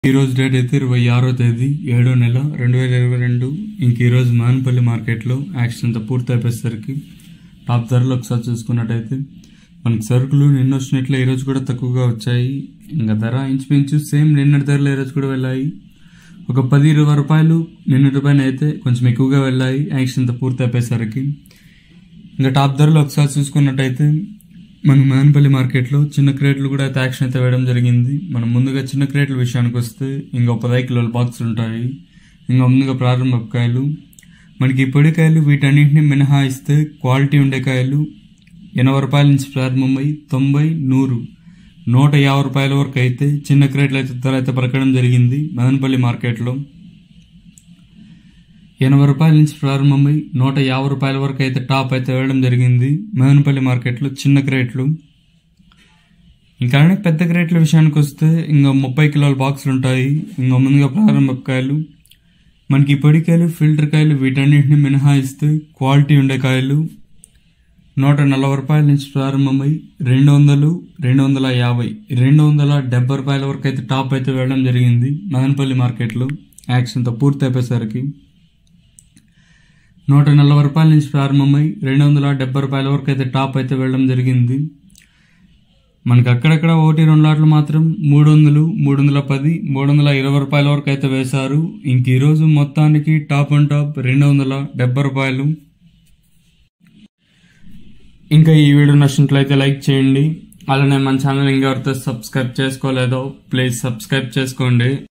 ఈ రోజు డేట్ అయితే ఇరవై ఆరో తేదీ ఏడో నెల రెండు వేల ఇరవై రెండు ఇంక ఈరోజు మానపల్లి మార్కెట్లో యాక్షన్ అంతా పూర్తి అయిపోయేసరికి టాప్ ధరలు ఒకసారి చూసుకున్నట్టయితే మనకి సరుకులు నిన్న వచ్చినట్లే ఈరోజు కూడా తక్కువగా వచ్చాయి ఇంకా ధర ఇంచుమించు సేమ్ నిన్నటి ధరలు ఈరోజు కూడా వెళ్ళాయి ఒక పది ఇరవై రూపాయలు నిన్నటి పైన అయితే కొంచెం ఎక్కువగా వెళ్ళాయి యాక్షన్ అంతా పూర్తి అయిపోయేసరికి ఇంకా టాప్ ధరలు ఒకసారి చూసుకున్నట్టయితే మన మానపల్లి మార్కెట్లో చిన్న క్రేట్లు కూడా అయితే యాక్షన్ అయితే వేయడం జరిగింది మనం ముందుగా చిన్న క్రేట్ల విషయానికి వస్తే ఇంకా పదహైదు కిలోల బాక్సులు ఉంటాయి ఇంకా ముందుగా ప్రారంభ కాయలు మనకి ఈ పొడికాయలు వీటన్నింటిని మినహాయిస్తే క్వాలిటీ ఉండే కాయలు ఎనభై రూపాయల నుంచి ప్రారంభమై తొంభై నూరు నూట యాభై రూపాయల వరకు అయితే చిన్న క్రేట్లు అయితే ధర అయితే పలకడం జరిగింది మదనపల్లి మార్కెట్లో ఎనభై రూపాయల నుంచి ప్రారంభమై నూట యాభై రూపాయల వరకు అయితే టాప్ అయితే వేయడం జరిగింది మదనపల్లి మార్కెట్లో చిన్న క్రేట్లు ఇంకా పెద్ద క్రేట్ల విషయానికి వస్తే ఇంకా ముప్పై కిలోల బాక్సులు ఉంటాయి ఇంకా ముందుగా ప్రారంభ కాయలు మనకి ఈ పొడికాయలు ఫిల్టర్ కాయలు వీటన్నింటిని మినహాయిస్తే క్వాలిటీ ఉండే కాయలు నూట నలభై రూపాయల నుంచి ప్రారంభమై రెండు వందలు రెండు వందల యాభై రెండు వందల డెబ్బై రూపాయల వరకు అయితే టాప్ అయితే వేయడం జరిగింది మదనపల్లి మార్కెట్లో యాక్షన్తో పూర్తి అయిపోయేసరికి నూట నలభై రూపాయల నుంచి ప్రారంభమై రెండు వందల డెబ్బై రూపాయల వరకు అయితే టాప్ అయితే వెళ్ళడం జరిగింది మనకి అక్కడక్కడ ఒకటి రెండు లాట్లు మాత్రం మూడు వందలు మూడు వందల పది మూడు వందల ఇరవై రూపాయల వరకు అయితే వేశారు ఇంక ఈరోజు మొత్తానికి టాప్ అండ్ టాప్ రెండు వందల డెబ్బై రూపాయలు ఇంకా ఈ వీడియో నచ్చినట్లయితే లైక్ చేయండి అలానే మన ఛానల్ ఇంకా ఎవరితో సబ్స్క్రైబ్ చేసుకోలేదో ప్లీజ్ సబ్స్క్రైబ్ చేసుకోండి